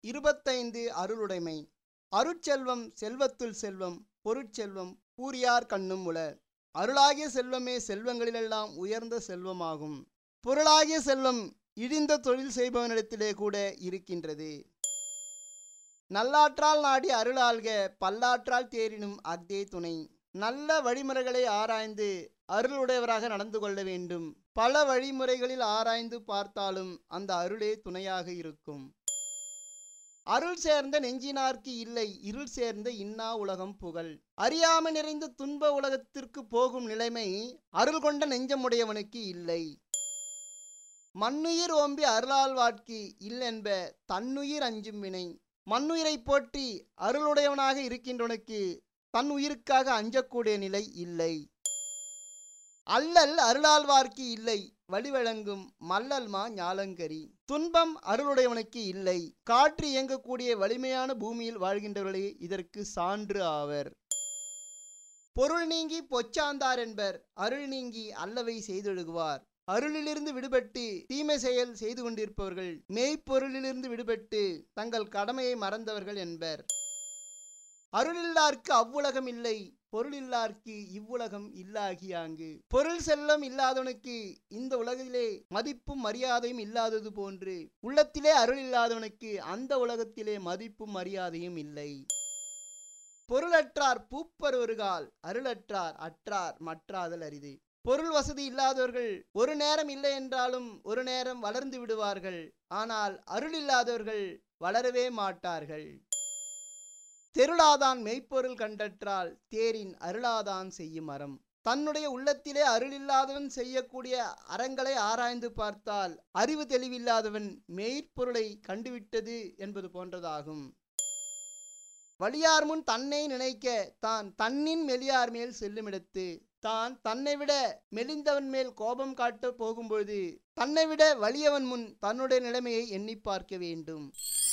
இருபத்தைந்து அருளுடைமை அருட்செல்வம் செல்வத்துள் செல்வம் பொருட்செல்வம் பூரியார் கண்ணும் உள அருளாகிய செல்வமே செல்வங்களிலெல்லாம் உயர்ந்த செல்வமாகும் பொருளாகிய செல்வம் இழிந்த தொழில் செய்பவனிடத்திலே கூட இருக்கின்றது நல்லாற்றால் நாடி அருளாள்க பல்லாற்றால் தேரினும் அக்தே துணை நல்ல வழிமுறைகளை ஆராய்ந்து அருளுடையவராக நடந்து கொள்ள வேண்டும் பல வழிமுறைகளில் ஆராய்ந்து பார்த்தாலும் அந்த அருளே துணையாக இருக்கும் அருள் சேர்ந்த நெஞ்சினார்க்கு இல்லை இருள் சேர்ந்த இன்னா உலகம் புகழ் அறியாமை நிறைந்த துன்ப உலகத்திற்கு போகும் நிலைமை அருள் கொண்ட நெஞ்சமுடையவனுக்கு இல்லை மண்ணுயிர் ஓம்பி அருளால் வாட்கி இல்லென்ப தன்னுயிர் அஞ்சும் வினை மண்ணுயிரை போற்றி அருளுடையவனாக இருக்கின்றவனுக்கு தன் உயிருக்காக அஞ்சக்கூடிய நிலை இல்லை அல்லல் அருளாழ்வார்க்கு இல்லை வழிவழங்கும் மல்லல்மா ஞாலங்கரி துன்பம் அருளுடையவனுக்கு இல்லை காற்று இயங்கக்கூடிய வலிமையான பூமியில் வாழ்கின்றவர்களே இதற்கு சான்று ஆவர் பொருள் நீங்கி பொச்சாந்தார் என்பர் அருள் நீங்கி அல்லவை செய்தொழுகுவார் அருளிலிருந்து விடுபட்டு தீமை செயல் செய்து கொண்டிருப்பவர்கள் மெய்ப்பொருளிலிருந்து விடுபட்டு தங்கள் கடமையை மறந்தவர்கள் என்பர் அருளில்லார்க்கு அவ்வுலகம் இல்லை பொருளில்லார்க்கு இவ்வுலகம் இல்லாகியாங்கு பொருள் செல்லம் இல்லாதவனுக்கு இந்த உலகிலே மதிப்பும் மரியாதையும் இல்லாதது போன்று உள்ளத்திலே அருள் இல்லாதவனுக்கு அந்த உலகத்திலே மதிப்பும் மரியாதையும் இல்லை பொருளற்றார் பூப்பருவருகால் அருளற்றார் அற்றார் மற்றாதல் அரிது பொருள் வசதி இல்லாதவர்கள் ஒரு நேரம் இல்லை என்றாலும் ஒரு நேரம் வளர்ந்து விடுவார்கள் ஆனால் அருள் இல்லாதவர்கள் வளரவே மாட்டார்கள் தெருளாதான் மெய்ப்பொருள் கண்டற்றால் தேரின் அருளாதான் செய்யும் அறம் தன்னுடைய உள்ளத்திலே அருளில்லாதவன் செய்யக்கூடிய அறங்களை ஆராய்ந்து பார்த்தால் அறிவு தெளிவில்லாதவன் மெய்ப்பொருளை கண்டுவிட்டது என்பது போன்றதாகும் வலியார் முன் தன்னை நினைக்க தான் தன்னின் மெலியார் மேல் செல்லுமிடத்து தான் தன்னை விட மெலிந்தவன் மேல் கோபம் காட்ட போகும்பொழுது தன்னை விட வலியவன் முன் தன்னுடைய நிலைமையை எண்ணி பார்க்க வேண்டும்